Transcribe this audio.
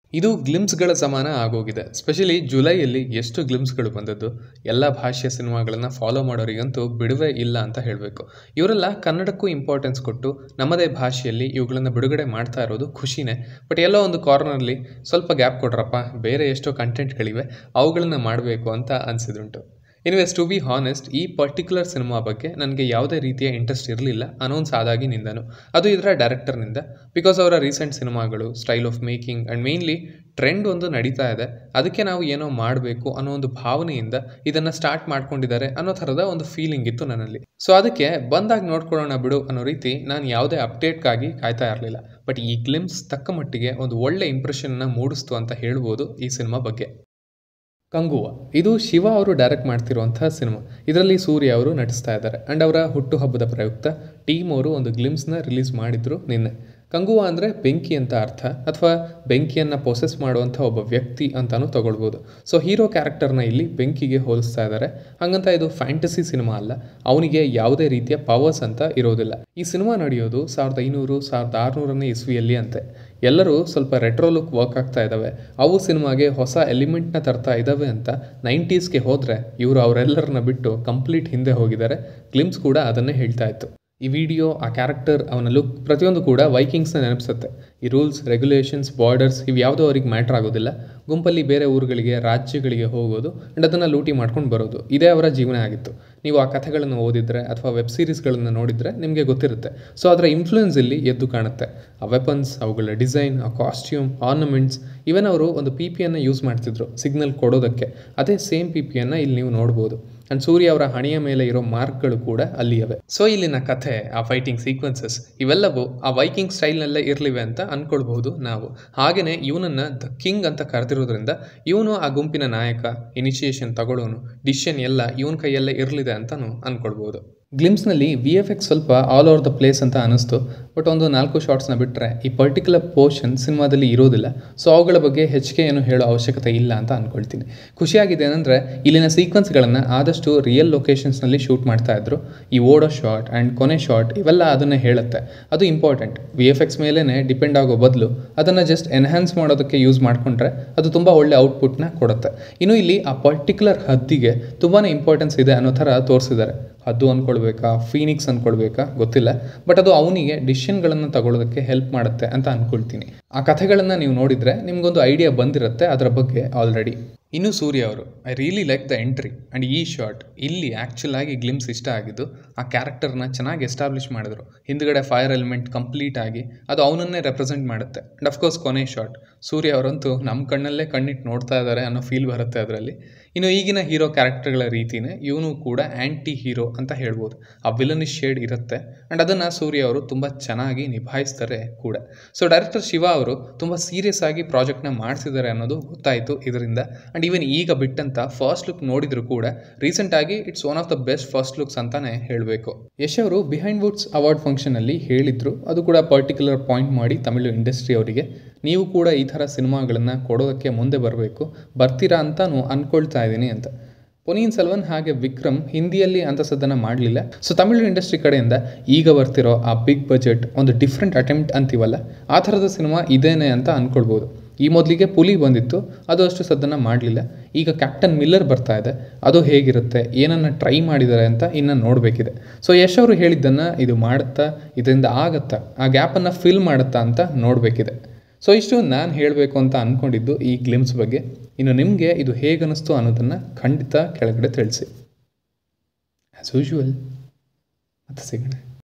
ಇದು ಗ್ಲಿಮ್ಸ್ಗಳ ಸಮಾನ ಆಗೋಗಿದೆ ಸ್ಪೆಷಲಿ ಜುಲೈಯಲ್ಲಿ ಎಷ್ಟು ಗ್ಲಿಮ್ಸ್ಗಳು ಬಂದದ್ದು ಎಲ್ಲ ಭಾಷೆಯ ಸಿನಿಮಾಗಳನ್ನು ಫಾಲೋ ಮಾಡೋರಿಗಂತೂ ಬಿಡುವೆ ಇಲ್ಲ ಅಂತ ಹೇಳಬೇಕು ಇವರೆಲ್ಲ ಕನ್ನಡಕ್ಕೂ ಇಂಪಾರ್ಟೆನ್ಸ್ ಕೊಟ್ಟು ನಮ್ಮದೇ ಭಾಷೆಯಲ್ಲಿ ಇವುಗಳನ್ನು ಬಿಡುಗಡೆ ಮಾಡ್ತಾ ಇರೋದು ಖುಷಿನೇ ಬಟ್ ಎಲ್ಲೋ ಒಂದು ಕಾರ್ನರ್ಲಿ ಸ್ವಲ್ಪ ಗ್ಯಾಪ್ ಕೊಡ್ರಪ್ಪ ಬೇರೆ ಎಷ್ಟೋ ಕಂಟೆಂಟ್ಗಳಿವೆ ಅವುಗಳನ್ನು ಮಾಡಬೇಕು ಅಂತ ಅನಿಸಿದುಂಟು ಇನ್ವೆಸ್ ಟು ಬಿ ಹಾನೆಸ್ಟ್ ಈ ಪರ್ಟಿಕ್ಯುಲರ್ ಸಿನಿಮಾ ಬಗ್ಗೆ ನನಗೆ ಯಾವುದೇ ರೀತಿಯ ಇಂಟ್ರೆಸ್ಟ್ ಇರಲಿಲ್ಲ ಅನೌನ್ಸ್ ಆದಾಗಿನಿಂದನು ಅದು ಇದರ ಡೈರೆಕ್ಟರ್ನಿಂದ ಬಿಕಾಸ್ ಅವರ ರೀಸೆಂಟ್ ಸಿನಿಮಾಗಳು style of making and mainly trend ಒಂದು ನಡೀತಾ ಇದೆ ಅದಕ್ಕೆ ನಾವು ಏನೋ ಮಾಡಬೇಕು ಅನ್ನೋ ಒಂದು ಭಾವನೆಯಿಂದ ಇದನ್ನು ಸ್ಟಾರ್ಟ್ ಮಾಡ್ಕೊಂಡಿದ್ದಾರೆ ಅನ್ನೋ ಥರದ ಒಂದು ಫೀಲಿಂಗ್ ಇತ್ತು ನನ್ನಲ್ಲಿ ಸೊ ಅದಕ್ಕೆ ಬಂದಾಗ ನೋಡ್ಕೊಳ್ಳೋಣ ಬಿಡು ಅನ್ನೋ ರೀತಿ ನಾನು ಯಾವುದೇ ಅಪ್ಡೇಟ್ಗಾಗಿ ಕಾಯ್ತಾ ಇರಲಿಲ್ಲ ಬಟ್ ಈ ಗ್ಲಿಮ್ಸ್ ತಕ್ಕ ಮಟ್ಟಿಗೆ ಒಂದು ಒಳ್ಳೆ ಇಂಪ್ರೆಷನ್ನ ಮೂಡಿಸ್ತು ಅಂತ ಹೇಳ್ಬೋದು ಈ ಸಿನಿಮಾ ಬಗ್ಗೆ ಕಂಗುವ ಇದು ಶಿವ ಅವರು ಡೈರೆಕ್ಟ್ ಮಾಡ್ತಿರುವಂತಹ ಸಿನಿಮಾ ಇದರಲ್ಲಿ ಸೂರ್ಯ ಅವರು ನಟಿಸ್ತಾ ಇದ್ದಾರೆ ಆ್ಯಂಡ್ ಅವರ ಹುಟ್ಟುಹಬ್ಬದ ಪ್ರಯುಕ್ತ ಟೀಮ್ ಅವರು ಒಂದು ಗ್ಲಿಮ್ಸ್ನ ರಿಲೀಸ್ ಮಾಡಿದ್ರು ನಿನ್ನೆ ಕಂಗುವ ಅಂದರೆ ಬೆಂಕಿ ಅಂತ ಅರ್ಥ ಅಥವಾ ಬೆಂಕಿಯನ್ನು ಪೊಸೆಸ್ ಮಾಡುವಂಥ ಒಬ್ಬ ವ್ಯಕ್ತಿ ಅಂತಾನೂ ತಗೊಳ್ಬೋದು ಸೊ ಹೀರೋ ಕ್ಯಾರೆಕ್ಟರ್ನ ಇಲ್ಲಿ ಬೆಂಕಿಗೆ ಹೋಲಿಸ್ತಾ ಇದ್ದಾರೆ ಹಾಗಂತ ಇದು ಫ್ಯಾಂಟಸಿ ಸಿನಿಮಾ ಅಲ್ಲ ಅವನಿಗೆ ಯಾವುದೇ ರೀತಿಯ ಪವರ್ಸ್ ಅಂತ ಇರೋದಿಲ್ಲ ಈ ಸಿನಿಮಾ ನಡೆಯೋದು ಸಾವಿರದ ಐನೂರು ಸಾವಿರದ ಆರುನೂರನೇ ಇಸ್ವಿಯಲ್ಲಿ ಅಂತೆ ಎಲ್ಲರೂ ಸ್ವಲ್ಪ ರೆಟ್ರೋ ಲುಕ್ ವರ್ಕ್ ಆಗ್ತಾ ಇದ್ದಾವೆ ಅವು ಸಿನಿಮಾಗೆ ಹೊಸ ಎಲಿಮೆಂಟ್ನ ತರ್ತಾ ಇದ್ದಾವೆ ಅಂತ ನೈಂಟೀಸ್ಗೆ ಹೋದರೆ ಇವರು ಅವರೆಲ್ಲರನ್ನ ಬಿಟ್ಟು ಕಂಪ್ಲೀಟ್ ಹಿಂದೆ ಹೋಗಿದ್ದಾರೆ ಗ್ಲಿಮ್ಸ್ ಕೂಡ ಅದನ್ನೇ ಹೇಳ್ತಾ ಇತ್ತು ಈ ವಿಡಿಯೋ ಆ ಕ್ಯಾರೆಕ್ಟರ್ ಅವನ ಲುಕ್ ಪ್ರತಿಯೊಂದು ಕೂಡ ವೈಕಿಂಗ್ಸ್ನ ನೆನಪಿಸುತ್ತೆ ಈ ರೂಲ್ಸ್ ರೆಗ್ಯುಲೇಷನ್ಸ್ ಬಾರ್ಡರ್ಸ್ ಇವು ಯಾವುದೋ ಅವ್ರಿಗೆ ಮ್ಯಾಟ್ರ್ ಆಗೋದಿಲ್ಲ ಗುಂಪಲ್ಲಿ ಬೇರೆ ಊರುಗಳಿಗೆ ರಾಜ್ಯಗಳಿಗೆ ಹೋಗೋದು ಆ್ಯಂಡ್ ಅದನ್ನು ಲೂಟಿ ಮಾಡ್ಕೊಂಡು ಬರೋದು ಇದೇ ಅವರ ಜೀವನ ಆಗಿತ್ತು ನೀವು ಆ ಕಥೆಗಳನ್ನು ಓದಿದರೆ ಅಥವಾ ವೆಬ್ ಸೀರೀಸ್ಗಳನ್ನು ನೋಡಿದರೆ ನಿಮಗೆ ಗೊತ್ತಿರುತ್ತೆ ಸೊ ಅದರ ಇನ್ಫ್ಲೂಯೆನ್ಸ್ ಇಲ್ಲಿ ಎದ್ದು ಕಾಣುತ್ತೆ ಆ ವೆಪನ್ಸ್ ಅವುಗಳ ಡಿಸೈನ್ ಆ ಕಾಸ್ಟ್ಯೂಮ್ ಆರ್ನಮೆಂಟ್ಸ್ ಇವನ್ ಅವರು ಒಂದು ಪಿ ಪಿಯನ್ನು ಯೂಸ್ ಮಾಡ್ತಿದ್ರು ಸಿಗ್ನಲ್ ಕೊಡೋದಕ್ಕೆ ಅದೇ ಸೇಮ್ ಪಿ ಪಿಯನ್ನು ಇಲ್ಲಿ ನೀವು ನೋಡ್ಬೋದು ಆ್ಯಂಡ್ ಸೂರ್ಯ ಅವರ ಹಣೆಯ ಮೇಲೆ ಇರೋ ಮಾರ್ಕ್ಗಳು ಕೂಡ ಅಲ್ಲಿಯವೆ ಸೊ ಇಲ್ಲಿನ ಕಥೆ ಆ ಫೈಟಿಂಗ್ ಸೀಕ್ವೆನ್ಸಸ್ ಇವೆಲ್ಲವೂ ಆ ವೈಕಿಂಗ್ ಸ್ಟೈಲ್ನಲ್ಲೇ ಇರಲಿವೆ ಅಂತ ಅನ್ಕೊಳ್ಬಹುದು ನಾವು ಹಾಗೆಯೇ ಇವನನ್ನು ದ ಕಿಂಗ್ ಅಂತ ಕರೆದಿರೋದ್ರಿಂದ ಇವನು ಆ ಗುಂಪಿನ ನಾಯಕ ಇನಿಷಿಯೇಷನ್ ತಗೊಳ್ಳೋನು ಡಿಸಿಷನ್ ಎಲ್ಲ ಇವನ ಕೈಯಲ್ಲೇ ಇರಲಿದೆ ಅಂತಲೂ ಅನ್ಕೊಳ್ಬೋದು ಗ್ಲಿಮ್ಸ್ನಲ್ಲಿ ವಿ ಎಫ್ ಎಕ್ಸ್ ಸ್ವಲ್ಪ ಆಲ್ ಓವರ್ ದ ಪ್ಲೇಸ್ ಅಂತ ಅನಿಸ್ತು ಬಟ್ ಒಂದು ನಾಲ್ಕು ಶಾರ್ಟ್ಸ್ನ ಬಿಟ್ಟರೆ ಈ ಪರ್ಟಿಕ್ಯುಲರ್ ಪೋರ್ಷನ್ ಸಿನಿಮಾದಲ್ಲಿ ಇರೋದಿಲ್ಲ ಸೊ ಅವುಗಳ ಬಗ್ಗೆ ಹೆಚ್ಚಿಗೆ ಏನು ಹೇಳೋ ಅವಶ್ಯಕತೆ ಇಲ್ಲ ಅಂತ ಅಂದ್ಕೊಳ್ತೀನಿ ಖುಷಿಯಾಗಿದೆ ಏನಂದರೆ ಇಲ್ಲಿನ ಸೀಕ್ವೆನ್ಸ್ಗಳನ್ನು ಆದಷ್ಟು ರಿಯಲ್ ಲೊಕೇಶನ್ಸ್ನಲ್ಲಿ ಶೂಟ್ ಮಾಡ್ತಾ ಇದ್ರು ಈ ಓಡೋ ಶಾರ್ಟ್ ಆ್ಯಂಡ್ ಕೊನೆ ಶಾರ್ಟ್ ಇವೆಲ್ಲ ಅದನ್ನೇ ಹೇಳುತ್ತೆ ಅದು ಇಂಪಾರ್ಟೆಂಟ್ ವಿ ಎಫ್ ಎಕ್ಸ್ ಮೇಲೇ ಡಿಪೆಂಡ್ ಆಗೋ ಬದಲು ಅದನ್ನು ಜಸ್ಟ್ ಎನ್ಹ್ಯಾನ್ಸ್ ಮಾಡೋದಕ್ಕೆ ಯೂಸ್ ಮಾಡಿಕೊಂಡ್ರೆ ಅದು ತುಂಬ ಒಳ್ಳೆ ಔಟ್ಪುಟ್ನ ಕೊಡುತ್ತೆ ಇನ್ನು ಇಲ್ಲಿ ಆ ಪರ್ಟಿಕ್ಯುಲರ್ ಹದ್ದಿಗೆ ತುಂಬಾ ಇಂಪಾರ್ಟೆನ್ಸ್ ಇದೆ ಅನ್ನೋ ಥರ ತೋರಿಸಿದ್ದಾರೆ ಹದ್ದು ಅಂದ್ಕೊಳ್ಬೇಕಾ ಫೀನಿಕ್ಸ್ ಅಂದ್ಕೊಳ್ಬೇಕಾ ಗೊತ್ತಿಲ್ಲ ಬಟ್ ಅದು ಅವನಿಗೆ ಡಿಸಿಷನ್ಗಳನ್ನು ತಗೊಳ್ಳೋದಕ್ಕೆ ಹೆಲ್ಪ್ ಮಾಡುತ್ತೆ ಅಂತ ಅಂದ್ಕೊಳ್ತೀನಿ ಆ ಕಥೆಗಳನ್ನು ನೀವು ನೋಡಿದರೆ ನಿಮಗೊಂದು ಐಡಿಯಾ ಬಂದಿರುತ್ತೆ ಅದರ ಬಗ್ಗೆ ಆಲ್ರೆಡಿ ಇನ್ನು ಸೂರ್ಯ ಅವರು I really like the entry and ಈ ಶಾರ್ಟ್ ಇಲ್ಲಿ ಆ್ಯಕ್ಚುಲ್ ಆಗಿ ಗ್ಲಿಮ್ಸ್ ಇಷ್ಟ ಆಗಿದ್ದು ಆ ಕ್ಯಾರೆಕ್ಟರ್ನ ಚೆನ್ನಾಗಿ ಎಸ್ಟಾಬ್ಲಿಷ್ ಮಾಡಿದ್ರು ಹಿಂದ್ಗಡೆ ಫೈರ್ ಎಲಿಮೆಂಟ್ ಕಂಪ್ಲೀಟ್ ಆಗಿ ಅದು ಅವನನ್ನೇ ರೆಪ್ರೆಸೆಂಟ್ ಮಾಡುತ್ತೆ ಆ್ಯಂಡ್ ಅಫ್ಕೋರ್ಸ್ ಕೊನೆ ಶಾರ್ಟ್ ಸೂರ್ಯ ಅವರಂತೂ ನಮ್ಮ ಕಣ್ಣಲ್ಲೇ ಕಣ್ಣಿಟ್ಟು ನೋಡ್ತಾ ಇದ್ದಾರೆ ಅನ್ನೋ ಫೀಲ್ ಬರುತ್ತೆ ಅದರಲ್ಲಿ ಇನ್ನು ಈಗಿನ ಹೀರೋ ಕ್ಯಾರೆಕ್ಟರ್ಗಳ ರೀತಿನೇ ಇವನು ಕೂಡ ಆ್ಯಂಟಿ ಹೀರೋ ಅಂತ ಹೇಳ್ಬೋದು ಆ ವಿಲನಿಶ್ ಶೇಡ್ ಇರುತ್ತೆ ಆ್ಯಂಡ್ ಅದನ್ನು ಸೂರ್ಯ ಅವರು ತುಂಬ ಚೆನ್ನಾಗಿ ನಿಭಾಯಿಸ್ತಾರೆ ಕೂಡ ಸೊ ಡೈರೆಕ್ಟರ್ ಶಿವ ಅವರು ತುಂಬ ಸೀರಿಯಸ್ ಆಗಿ ಪ್ರಾಜೆಕ್ಟ್ನ ಮಾಡಿಸಿದ್ದಾರೆ ಅನ್ನೋದು ಗೊತ್ತಾಯಿತು ಇದರಿಂದ ಆ್ಯಂಡ್ ಈವನ್ ಈಗ ಬಿಟ್ಟಂತ ಫಸ್ಟ್ ಲುಕ್ ನೋಡಿದ್ರು ಕೂಡ ರೀಸೆಂಟಾಗಿ it's one of the best first looks ಅಂತಾನೆ ಹೇಳಬೇಕು ಯಶ್ ಅವರು ಬಿಹೈಂಡ್ ವುಡ್ಸ್ ಅವಾರ್ಡ್ ಫಂಕ್ಷನಲ್ಲಿ ಹೇಳಿದ್ರು ಅದು ಕೂಡ ಪರ್ಟಿಕ್ಯುಲರ್ ಪಾಯಿಂಟ್ ಮಾಡಿ ತಮಿಳು ಇಂಡಸ್ಟ್ರಿ ಅವರಿಗೆ ನೀವು ಕೂಡ ಈ ಥರ ಸಿನಿಮಾಗಳನ್ನು ಕೊಡೋದಕ್ಕೆ ಮುಂದೆ ಬರಬೇಕು ಬರ್ತೀರಾ ಅಂತಾನು ಅಂದ್ಕೊಳ್ತಾ ಇದ್ದೀನಿ ಅಂತ ಪೊನಿಯನ್ ಸೆಲ್ವನ್ ಹಾಗೆ ವಿಕ್ರಮ್ ಹಿಂದಿಯಲ್ಲಿ ಅಂತಸದ್ದನ್ನು ಮಾಡಲಿಲ್ಲ ಸೊ ತಮಿಳು ಇಂಡಸ್ಟ್ರಿ ಕಡೆಯಿಂದ ಈಗ ಬರ್ತಿರೋ ಆ ಬಿಗ್ ಬಜೆಟ್ ಒಂದು ಡಿಫ್ರೆಂಟ್ ಅಟೆಂಪ್ಟ್ ಅಂತೀವಲ್ಲ ಆ ಥರದ ಸಿನಿಮಾ ಇದೇನೆ ಅಂತ ಅಂದ್ಕೊಳ್ಬೋದು ಈ ಮೊದಲಿಗೆ ಪುಲಿ ಬಂದಿತ್ತು ಅದು ಅಷ್ಟು ಸದ್ದನ್ನು ಮಾಡಲಿಲ್ಲ ಈಗ ಕ್ಯಾಪ್ಟನ್ ಮಿಲ್ಲರ್ ಬರ್ತಾ ಇದೆ ಅದು ಹೇಗಿರುತ್ತೆ ಏನನ್ನು ಟ್ರೈ ಮಾಡಿದ್ದಾರೆ ಅಂತ ಇನ್ನು ನೋಡಬೇಕಿದೆ ಸೊ ಯಶ್ ಅವರು ಹೇಳಿದ್ದನ್ನು ಇದು ಮಾಡುತ್ತಾ ಇದರಿಂದ ಆಗತ್ತಾ ಆ ಗ್ಯಾಪನ್ನು ಫಿಲ್ ಮಾಡುತ್ತಾ ಅಂತ ನೋಡಬೇಕಿದೆ ಸೊ ಇಷ್ಟು ನಾನು ಹೇಳಬೇಕು ಅಂತ ಅಂದ್ಕೊಂಡಿದ್ದು ಈ ಗ್ಲಿಮ್ಸ್ ಬಗ್ಗೆ ಇನ್ನು ನಿಮಗೆ ಇದು ಹೇಗೆ ಅನ್ನಿಸ್ತು ಅನ್ನೋದನ್ನು ಖಂಡಿತ ಕೆಳಗಡೆ ತಿಳಿಸಿ ಆ್ಯಸ್ ಯೂಶುವಲ್ ಮತ್ತೆ ಸಿಗೋಣ